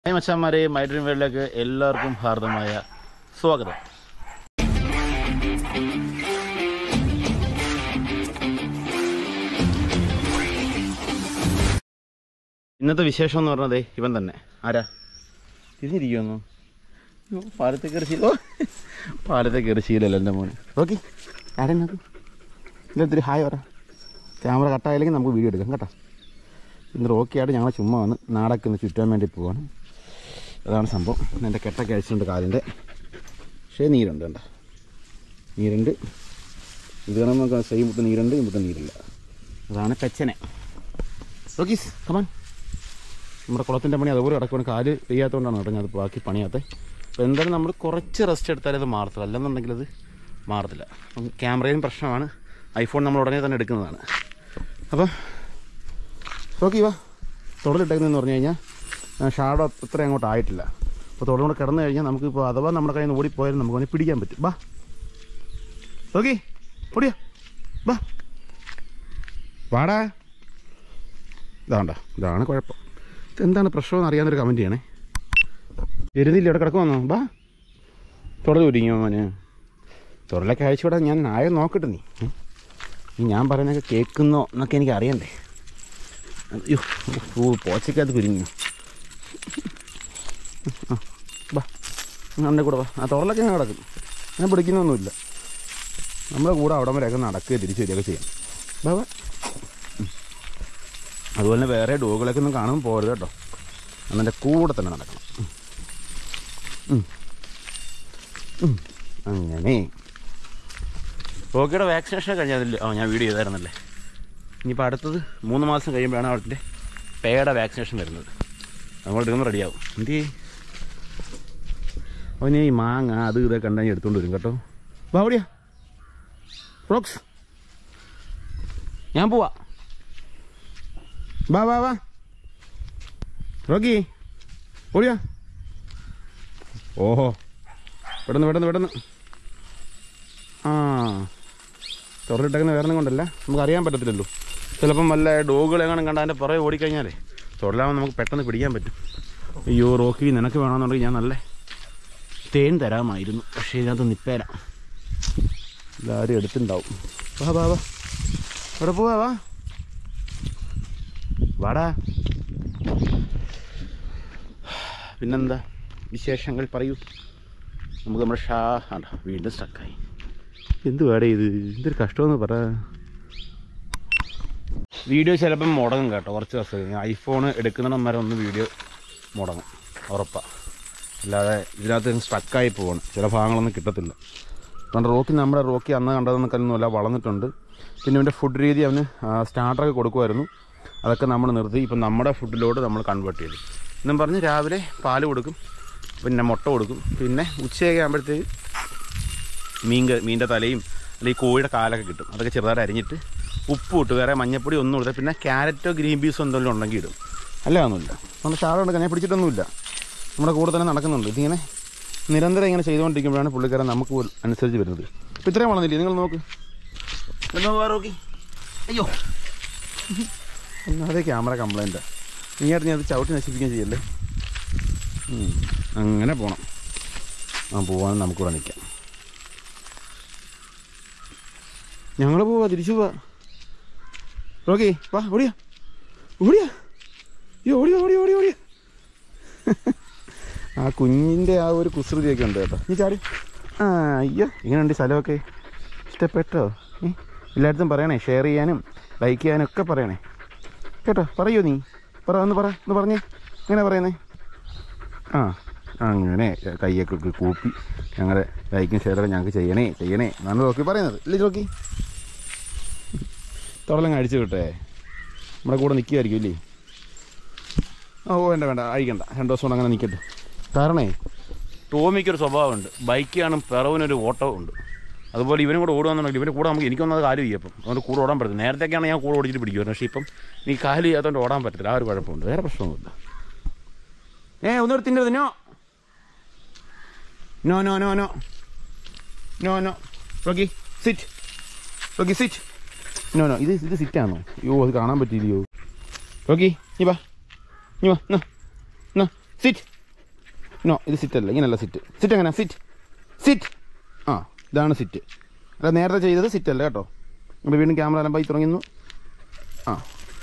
Hi മച്ചാന്മാരെ my dream വേൾഡിലേക്ക് എല്ലാവർക്കും ഹാർദമായ സ്വാഗതം ഇന്നത്തെ വിശേഷം എന്ന് പറഞ്ഞത് ഇവൻ തന്നെ ആരാ തിരിഞ്ഞിരിക്കുമെന്നു പാലത്തെ കയറി ശീല ഓ, പാലത്തെ കയറി ശീലല്ല എൻ്റെ മോന് ഓക്കെ ആരെ നോക്കൂ ഇതെത്തിരി ഹായ് പറ ക്യാമറ കട്ടായില്ലെങ്കിൽ നമുക്ക് വീഡിയോ എടുക്കാം കേട്ടോ ഇന്ന് റോക്കിയായിട്ട് ഞങ്ങൾ ചുമ്മാ വന്ന് നാടൊക്കെ ഒന്ന് ചുറ്റാൻ വേണ്ടി പോവാണ് അതാണ് സംഭവം എൻ്റെ കെട്ടൊക്കെ അഴിച്ചിട്ടുണ്ട് കാലിൻ്റെ പക്ഷേ നീരുണ്ട് കണ്ട നീരുണ്ട് ഇത് കാണുമ്പോൾ സെയിം മുട്ട് നീരുണ്ട് ഇമ്പുട്ട് നീരില്ല അതാണ് പെച്ചനെ റോക്കീസ് കമാൻ നമ്മുടെ കുളത്തിൻ്റെ പണി അതുപോലെ കിടക്കുകയാണ് കാല് പെയ്യാത്തതുകൊണ്ടാണ് കേട്ടോ ഞാൻ അത് ബാക്കി പണിയാത്തത് അപ്പോൾ എന്തായാലും നമ്മൾ കുറച്ച് റെസ്റ്റ് എടുത്താലേ അത് മാറത്തില്ല അല്ലെന്നുണ്ടെങ്കിൽ അത് മാറത്തില്ല അപ്പം ക്യാമറയും പ്രശ്നമാണ് ഐഫോൺ നമ്മൾ ഉടനെ തന്നെ എടുക്കുന്നതാണ് അപ്പം നോക്കി വാ തുടലിട്ടേക്കുന്നതെന്ന് പറഞ്ഞു കഴിഞ്ഞാൽ ഷാഡോ ഇത്ര അങ്ങോട്ട് ആയിട്ടില്ല അപ്പോൾ തുടലോട് കിടന്നു കഴിഞ്ഞാൽ നമുക്ക് ഇപ്പോൾ അഥവാ നമ്മുടെ കയ്യിൽ നിന്ന് ഓടിപ്പോയാലും നമുക്ക് അവനെ പിടിക്കാൻ പറ്റും ബാ നോക്കി ഓടിയാ ബാ വാടാ ഇതാണ്ട ഇതാണ് കുഴപ്പം എന്താണ് പ്രശ്നമെന്ന് അറിയാവുന്നൊരു കമൻറ്റ് ചെയ്യണേ വരുന്നില്ല ഇവിടെ കിടക്കുമെന്നോ ബാ തുടൽ ഒരുങ്ങിയോ മോന് തുടലൊക്കെ അയച്ചു വിടാൻ ഞാൻ നായം നോക്കട്ടെ നീ ഉം. നീ ഞാൻ പറയുന്നതൊക്കെ കേൾക്കുന്നോ എന്നൊക്കെ എനിക്ക് അറിയണ്ടേ അയ്യോ ഓ പോച്ചക്കകത്ത് കുരുങ്ങി ആ, ബാ നമ്മുടെ കൂടെ വാ ആ തുറലൊക്കെ ഞാൻ കിടക്കും ഞാൻ പിടിക്കുന്നൊന്നുമില്ല നമ്മുടെ കൂടെ അവിടം വരെയൊക്കെ നടക്കുക തിരിച്ചു വരികയൊക്കെ ചെയ്യണം ബാ ബാ ഉം. അതുപോലെ തന്നെ വേറെ ഡോഗുകളൊക്കെ ഒന്നും കാണുമ്പോൾ പോകരുത് കേട്ടോ അന്നെൻ്റെ കൂടെ തന്നെ നടക്കണം ഉം. ഉം. ഉം. അങ്ങനെ റോക്കിയുടെ വാക്സിനേഷൻ കഴിഞ്ഞതില്ല ആ ഞാൻ വീഡിയോ ചെയ്തായിരുന്നല്ലേ ഇനിയിപ്പോൾ അടുത്തത് മൂന്ന് മാസം കഴിയുമ്പോഴാണ് അവിടുത്തെ പേയുടെ വാക്സിനേഷൻ വരുന്നത് നമ്മൾ എടുക്കുമ്പോൾ റെഡിയാവും എന്തി അവന് ഈ മാങ്ങ അത് ഇതൊക്കെ കണ്ടാൽ എടുത്തുകൊണ്ട് വരും കേട്ടോ വാ ഓടിയാ റോക്സ് ഞാൻ പോവാ വാ വാ വാ റോക്കി ഓടിയാ ഓഹോ പെട്ടെന്ന് പെട്ടെന്ന് പെട്ടെന്ന് ആ തുറന്നിട്ടേക്കുന്ന വേറെ കൊണ്ടല്ല നമുക്ക് അറിയാൻ പറ്റത്തില്ലല്ലോ ചിലപ്പം വല്ല ഡോഗുകളെങ്ങാനും കണ്ട അതിൻ്റെ പുറകെ ഓടിക്കഴിഞ്ഞാലേ തൊഴിലാവുമ്പോൾ നമുക്ക് പെട്ടെന്ന് പിടിക്കാൻ പറ്റും അയ്യോ റോക്കി നിനക്ക് വേണമെന്നുണ്ടെങ്കിൽ ഞാൻ നല്ല തേൻ തരാമായിരുന്നു പക്ഷേ ഇതിനകത്ത് നിപ്പേര എല്ലാവരും എടുത്തിട്ടുണ്ടാവും വാ വാ വാ ഇവിടെ പോവാ വാ വാടാ പിന്നെന്താ വിശേഷങ്ങൾ പറയൂ നമുക്ക് നമ്മുടെ ഷാ ആണ്ട വീണ്ടും സ്റ്റക്കായി എന്ത് വേടേ ഇത് എന്തൊരു കഷ്ടമെന്ന് പറ വീഡിയോ ചിലപ്പം മുടങ്ങും കേട്ടോ കുറച്ച് ദിവസം കഴിഞ്ഞ് ഐഫോൺ എടുക്കുന്നിടം വരെ ഒന്ന് വീഡിയോ മുടങ്ങും ഉറപ്പാണ് അല്ലാതെ ഇതിനകത്ത് സ്റ്റക്കായി പോകണം ചില ഭാഗങ്ങളൊന്നും കിട്ടത്തില്ല അതുകൊണ്ട് റോക്കി നമ്മുടെ റോക്കി അന്ന് കണ്ടതെന്നൊക്കെയൊന്നുമല്ല വളർന്നിട്ടുണ്ട് പിന്നെ ഇവൻ്റെ ഫുഡ് രീതി അവന് സ്റ്റാർട്ടറൊക്കെ കൊടുക്കുമായിരുന്നു അതൊക്കെ നമ്മൾ നിർത്തി ഇപ്പം നമ്മുടെ ഫുഡിലോട്ട് നമ്മൾ കൺവേർട്ട് ചെയ്തു എന്നും പറഞ്ഞ് രാവിലെ പാല് കൊടുക്കും പിന്നെ മുട്ട കൊടുക്കും പിന്നെ ഉച്ചയൊക്കെ ആകുമ്പോഴത്തേക്ക് മീൻ ക- മീൻ്റെ തലയും അല്ലെങ്കിൽ കോഴിയുടെ കാലൊക്കെ കിട്ടും അതൊക്കെ ചെറുതായിട്ട് അരിഞ്ഞിട്ട് ഉപ്പ് ഇട്ട് വേറെ മഞ്ഞപ്പൊടി ഒന്നും ഇടുക പിന്നെ ക്യാരറ്റോ ഗ്രീൻ പീസോ എന്തെങ്കിലും ഉണ്ടെങ്കിൽ ഇടും അല്ല ഒന്നുമില്ല നമ്മൾ ഷാള ഉണ്ട് ഞാൻ പിടിച്ചിട്ടൊന്നുമില്ല നമ്മുടെ കൂടെ തന്നെ നടക്കുന്നുണ്ട് ഇതിങ്ങനെ നിരന്തരം ഇങ്ങനെ ചെയ്തുകൊണ്ടിരിക്കുമ്പോഴാണ് പുള്ളിക്കാരൻ നമുക്ക് പോൽ അനുസരിച്ച് വരുന്നത് ഇപ്പം ഇത്രയും വളർന്നില്ലേ നിങ്ങൾ നോക്ക് എന്നാ വാ റോക്കി അയ്യോ ഒന്നാമതേ ക്യാമറ കംപ്ലൈൻറ്റാണ് നീയായിട്ട് ഞാൻ അത് ചവിട്ടി നശിപ്പിക്കുകയും ചെയ്യല്ലേ ഉം. അങ്ങനെ പോണം ആ പോവാൻ നമുക്കിവിടെ നിൽക്കാം ഞങ്ങൾ പോവാ തിരിച്ചു പോവാ റോക്കി വാ ഓടിയാ ഓടിയാ അയ്യോ ഓടിയോ ഓടിയോ ഓടിയോ ഓടിയോ ആ കുഞ്ഞിൻ്റെ ആ ഒരു കുസൃതിയൊക്കെ ഉണ്ട് കേട്ടോ നീ ചാടി ആ അയ്യോ ഇങ്ങനെയുണ്ട് ഈ സ്ഥലമൊക്കെ ഇഷ്ടപ്പെട്ടോ ഏ എല്ലായിടത്തും പറയണേ ഷെയർ ചെയ്യാനും ലൈക്ക് ചെയ്യാനും ഒക്കെ പറയണേ കേട്ടോ പറയൂ നീ പറ ഒന്ന് പറ ഒന്ന് പറഞ്ഞേ എങ്ങനെ പറയുന്നേ ആ അങ്ങനെ കൈയൊക്കെ ഒക്കെ കൂപ്പി ഞങ്ങളുടെ ലൈക്കും ഷെയറൊക്കെ ഞങ്ങൾക്ക് ചെയ്യണേ ചെയ്യണേ എന്നാണ് നോക്കി പറയുന്നത് ഇല്ലേ നോക്കി തുറലങ്ങ് അടിച്ചു വിട്ടേ നമ്മുടെ കൂടെ നിൽക്കുമായിരിക്കും ഇല്ലേ ആ ഓ വേണ്ട വേണ്ട അഴിക്കണ്ട രണ്ട് ദിവസം കൊണ്ട് അങ്ങനെ നിൽക്കട്ടെ കാരണേ ടോമിക്കൊരു സ്വഭാവമുണ്ട് ബൈക്കാണ് പിറവിനൊരു ഓട്ടവും ഉണ്ട് അതുപോലെ ഇവനും കൂടെ ഓടുകയെന്നുണ്ടെങ്കിൽ ഇവൻ്റെ കൂടെ നമുക്ക് എനിക്കൊന്നത് കാല് ചെയ്യപ്പം അതുകൊണ്ട് കൂടെ ഓടാൻ പറ്റില്ല നേരത്തെയൊക്കെയാണ് ഞാൻ കൂടെ ഓടിച്ചിട്ട് പിടിക്കുമായിരുന്നു പക്ഷേ ഇപ്പം നീ കാല് ചെയ്യാത്തതുകൊണ്ട് ഓടാൻ പറ്റില്ല ആ ഒരു കുഴപ്പമുണ്ട് വേറെ പ്രശ്നമൊന്നുമില്ല ഏ ഒന്നും തിന്നരുത് no no no no no no no Rocky sit Rocky sit no no ഇത് ഇത് സിറ്റാണോ അയ്യോ അത് കാണാൻ പറ്റിയില്ലയോ റോക്കി നീ വാ നീ വാ എന്നാ എന്നാ സിറ്റ് നോ ഇത് സിറ്റ് അല്ല ഇങ്ങനെയല്ല സിറ്റ് സിറ്റ് എങ്ങനെ സിറ്റ് സിറ്റ് ആ ഇതാണ് സിറ്റ് അല്ല നേരത്തെ ചെയ്തത് സിറ്റ് അല്ല കേട്ടോ അപ്പോൾ വീണ്ടും ക്യാമറ അലമ്പായി തുടങ്ങുന്നു ആ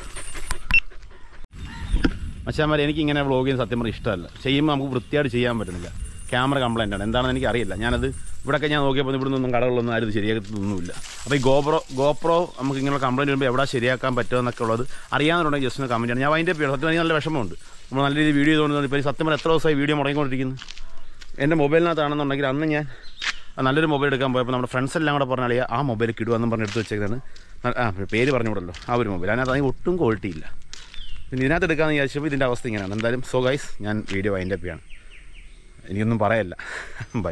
മച്ചാന്മാരെ എനിക്ക് ഇങ്ങനെ വ്ളോഗ് ചെയ്യുന്ന സത്യം പറഞ്ഞാൽ ഇഷ്ടമല്ല ചെയ്യുമ്പോൾ നമുക്ക് വൃത്തിയായിട്ട് ചെയ്യാൻ പറ്റുന്നില്ല ക്യാമറ കംപ്ലൈൻ്റ് ആണ് എന്താണെന്ന് എനിക്ക് അറിയില്ല ഞാനത് ഇവിടെയൊക്കെ ഞാൻ നോക്കിയപ്പോൾ ഇവിടെ നിന്നൊന്നും കടകളൊന്നും ആരും ഇത് ശരിയാക്കത്തൊന്നുമില്ല അപ്പോൾ ഈ ഗോപ്രോ ഗോപ്രോ നമുക്ക് ഇങ്ങനെ കംപ്ലൈൻറ്റ് വരുമ്പോൾ എവിടെ ശരിയാക്കാൻ പറ്റുമെന്നൊക്കെ ഉള്ളത് അറിയാവുന്നുണ്ടെങ്കിൽ ജസ്റ്റ് ഒന്ന് കമൻറ്റ് ചെയ്യണം ഞാൻ അതിൻ്റെ പേര് സത്യം എനിക്ക് നല്ല വിഷമമുണ്ട് നമ്മൾ നല്ല രീതിയിൽ വീഡിയോ ചെയ്തുകൊണ്ട് ഇപ്പോൾ ഈ സത്യം പറഞ്ഞാൽ എത്ര ദിവസമായി വീഡിയോ മുടങ്ങിക്കൊണ്ടിരിക്കുന്നു എൻ്റെ മൊബൈലിനകത്താണെന്നുണ്ടെങ്കിൽ അന്ന് ഞാൻ ആ നല്ലൊരു മൊബൈൽ എടുക്കാൻ പോയപ്പോൾ നമ്മുടെ ഫ്രണ്ട്സ് എല്ലാം കൂടെ പറഞ്ഞാൽ ആ മൊബൈൽ കിടുവെന്നും പറഞ്ഞ് എടുത്ത് വെച്ചേക്കാണ് ആ പേര് പറഞ്ഞുകൂടല്ലോ ആ ഒരു മൊബൈൽ അതിനകത്ത് അതിന് ഒട്ടും ക്വാളിറ്റി ഇല്ല പിന്നെ ഇതിനകത്ത് എടുക്കാമെന്ന് വിചാരിച്ചപ്പോൾ ഇതിൻ്റെ അവസ്ഥ ഇങ്ങനെയാണ് എന്തായാലും സോ ഗൈസ് ഞാൻ വീഡിയോ വൈൻഡ് അപ്പ് ചെയ്യാണ് എനിക്കൊന്നും പറയല്ല ബൈ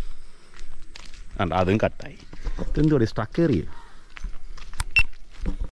അതും കട്ടായി ഇതെന്തുവാടി സ്ട്രക്ക് ഏറിയോ